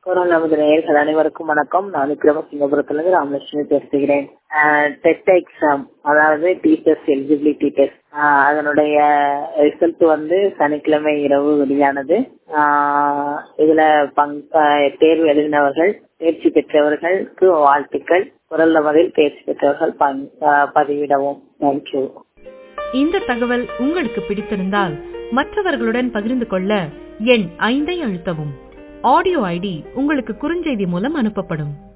குரல் நமது நேயர்கள் அனைவருக்கும் வணக்கம் நான் விக்ரமசிங்கபுரத்திலிருந்து ராமலட்சுமி பேசுகிறேன் டெட் எக்ஸாம் அதாவது டீச்சர்ஸ் எலிஜிபிலிட்டி டெஸ்ட் அதனுடைய ரிசல்ட் வந்து சனிக்கிழமை இரவு வெளியானது ஆஹ் இதுல பங் ஆஹ் தேர்வு எழுதினவர்கள் தேர்ச்சி பெற்றவர்களுக்கு வாழ்த்துக்கள் குரல் நமதில் தேர்ச்சி பெற்றவர்கள் பங் ஆஹ் பதிவிடவும் தேங்க்யூ இந்த தகவல் உங்களுக்கு பிடித்திருந்தால் மற்றவர்களுடன் பகிர்ந்து கொள்ள எண் ஐந்தை அழுத்தவும் ஆடியோ ஐடி உங்களுக்கு குறுஞ்செய்தி மூலம் அனுப்பப்படும்